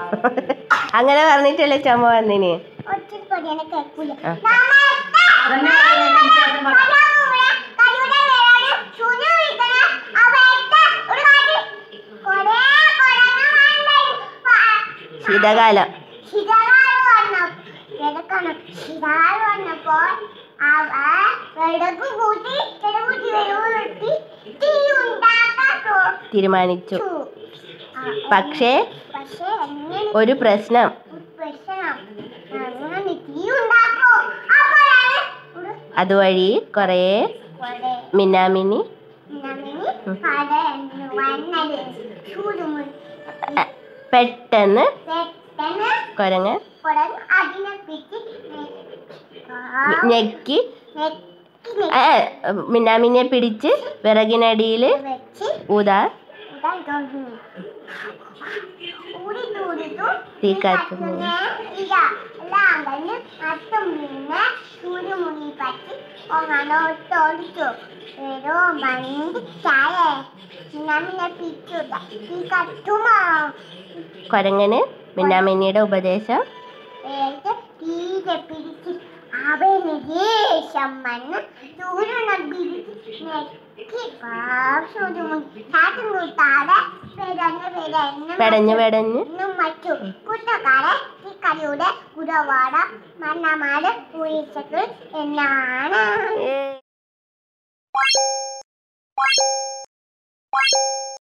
അങ്ങനെ പറഞ്ഞിട്ടല്ലേ ചുമ വന്നിന് ഒത്തിരി പൊടിയാണ് കേൾക്കൂല ആ. അതന്നെ അതിന് ശേഷം പറ. ശീതകാലം വന്നപ്പോൾ അവ വിറക് കൂട്ടി കിടകൂട്ടി വെറുതെ തീ ഉണ്ടാക്കാൻ തീരുമാനിച്ചു പക്ഷേ പക്ഷേ എങ്ങനെ ഒരു പ്രശ്നം പ്രശ്നം അങ്ങനെ തീ ഉണ്ടാക്കോ അപ്പോഴാണ് ഒരു അതുവഴി കുറേ കൊടേ മിന്നാമിനി നമ്മിനി കടന്നു വന്നത് ചൂടുമുൻ അ, പെട്ടെന്ന് പെട്ടെന്ന് കുരങ്ങ് കുടൻ അതിനെ പിടിച്ച് ഞെ- ഞെക്കി നെക്കി ആ, മിന്നാമിനിയെ പിടിച്ച് വിറകിനടിയിൽ വെച്ച് ഊതാ ഇതാ ഇതൊന്നു ഊടിത്തു ഊടിത്തു തീ കത്തുന്നു. ഇല്ല എല്ലാം കഴിഞ്ഞ് അത്തും പിന്നെ ചൂടുമുടി പറ്റി ഒന്നോട്ടോടിച്ചു ഏതോ മണ്ടി ചായ നമ്മിനെ പിടിച്ചു തീ കത്തുമോ കുരങ്ങന് മിന്നാമിനിയുടെ ഉപദേശം വേഗം തീരെ പിടിച്ച് അവന് ദേഷ്യം വന്ന് ചൂടുന്ന പിടിച്ച് നെക്കി പാവസൂടുമുടി ചാറ്റും കൂട്ടാതെ പെടഞ്ഞ് പെടഞ്ഞ് പെടഞ്ഞ് പെടഞ്ഞ് ഇന്നും മറ്റു കൂട്ടക്കാരെ ഈ കളിയുടെ കുടവാട മണ്ണമാട് ഉയർച്ചകൾ എന്നാണ് ഏ